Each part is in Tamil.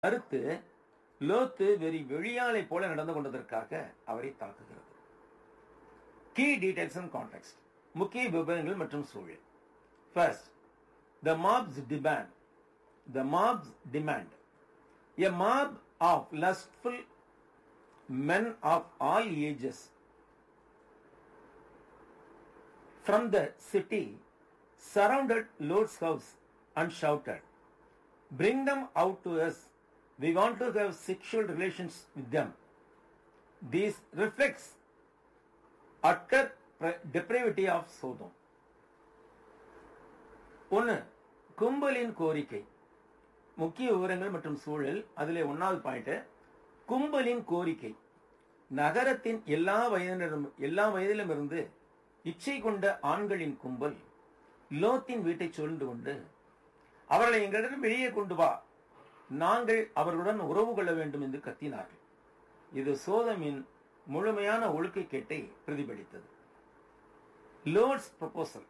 அறுத்து லோத்து வெறி வெளியாளை போல நடந்து கொண்டதற்காக அவரை தாக்குகிறது கீ டீடைல்ஸ் அண்ட் கான்டெக்ட் முக்கிய விவரங்கள் மற்றும் சூழல் first the mobs demand the mobs demand a mob of lustful men of all ages from the city surrounded Lord's house and shouted, Bring them out to us. We want to have sexual relations with them. This reflects utter depravity of Sodom. ஒன்று கும்பலின் கோரிக்கை முக்கிய விவரங்கள் மற்றும் சூழல் அதில் ஒன்னாவது பாயிண்ட் கும்பலின் கோரிக்கை நகரத்தின் எல்லா வயதினரும் எல்லா வயதிலும் இருந்து இச்சை கொண்ட ஆண்களின் கும்பல் லோத்தின் வீட்டை சூழ்ந்து கொண்டு அவர்களை எங்களிடம் வெளியே கொண்டு வா நாங்கள் அவர்களுடன் உறவு கொள்ள வேண்டும் என்று கத்தினார்கள் இது சோதமின் முழுமையான ஒழுக்கை கேட்டை பிரதிபலித்தது Lot's proposal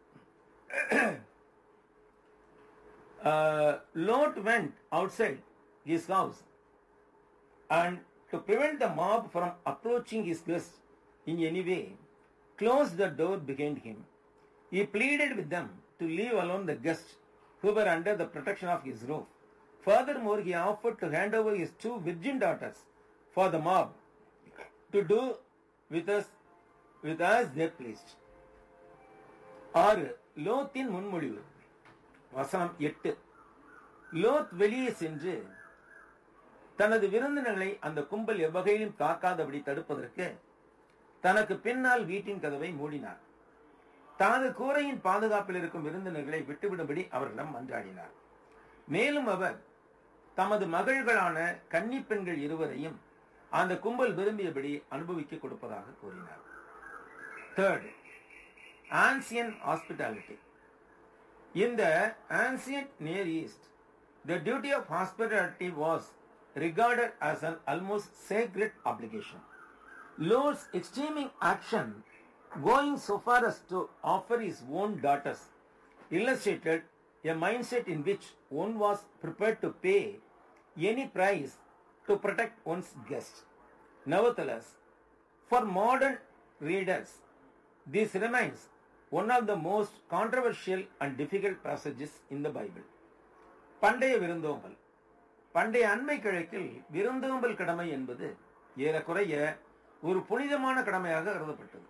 Lot went outside his house and to prevent the mob from approaching his guests in any way, closed the door behind him. He pleaded with them to leave alone the guests who were under the protection of his roof. Furthermore, he offered to hand over his two virgin daughters for the mob to do with us with us they pleased. ஆறு லோத்தின் முன்மொழிவு வசனம் எட்டு லோத் வெளியே சென்று தனது விருந்தினர்களை அந்த கும்பல் எவ்வகையிலும் தாக்காதபடி தடுப்பதற்கு தனக்கு பின்னால் வீட்டின் கதவை மூடினார் தனது கூரையின் பாதுகாப்பில் இருக்கும் விருந்தினர்களை விட்டுவிடும்படி அவர்களிடம் மன்றாடினார் மேலும் அவர் தமது மகள்களான கன்னி பெண்கள் இருவரையும் அந்த கும்பல் விரும்பியபடி அனுபவிக்க கொடுப்பதாக கூறினார் தேர்ட் ஆன்சியன் ஹாஸ்பிட்டாலிட்டி இந்த ancient Near East the duty of hospitality was regarded as an almost sacred obligation. Lord's extreme action, going so far as to offer his own daughters, illustrated a mindset in which one was prepared to pay any price to protect one's guest. Nevertheless, for modern readers, this remains one of the most controversial and difficult passages in the Bible. பண்டைய விருந்தோம்பல் பண்டைய அண்மை கிழக்கில் விருந்தோம்பல் கடமை என்பது ஏறக்குறைய ஒரு புனிதமான கடமையாக கருதப்பட்டது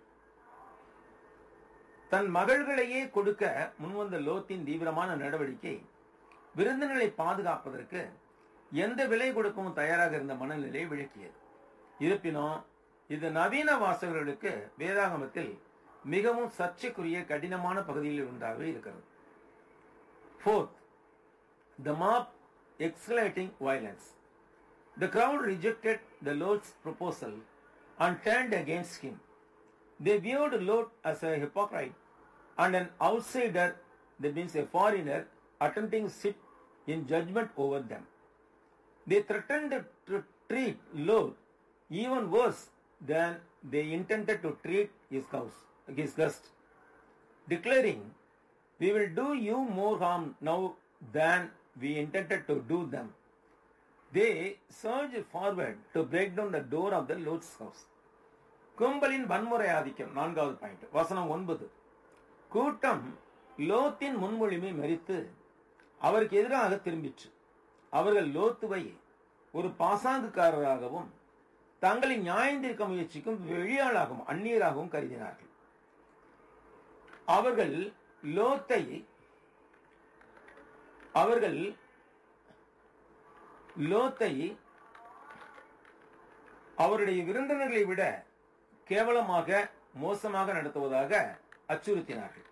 தன் மகள்களையே கொடுக்க முன்வந்த லோத்தின் தீவிரமான நடவடிக்கை விருந்தினர்களை பாதுகாப்பதற்கு எந்த விலை கொடுக்கவும் தயாராக இருந்த மனநிலையை விளக்கியது இருப்பினும் இது நவீன வாசகர்களுக்கு வேதாகமத்தில் மிகவும் சர்ச்சைக்குரிய கடினமான பகுதியில் ஒன்றாக இருக்கிறது fourth the mob escalating violence. The crowd rejected the Lord's proposal and turned against him. They viewed Lot as a hypocrite and an outsider, that means a foreigner, attempting to sit in judgment over them. They threatened to treat Lot even worse than they intended to treat his house, his guest, declaring, We will do you more harm now than we intended to do them. They surged forward to break down the door of the Lord's house. கும்பலின் வன்முறை ஆதிக்கம் நான்காவது பாயிண்ட் வசனம் ஒன்பது கூட்டம் லோத்தின் முன்மொழிமை மறித்து அவருக்கு எதிராக திரும்பிற்று அவர்கள் லோத்துவை ஒரு பாசாங்குக்காரராகவும் தங்களை நியாயந்திருக்க முயற்சிக்கும் வெளியாளாகவும் அந்நியராகவும் கருதினார்கள் அவர்கள் லோத்தை அவர்கள் லோத்தை அவருடைய விருந்தினர்களை விட கேவலமாக மோசமாக நடத்துவதாக அச்சுறுத்தினார்கள்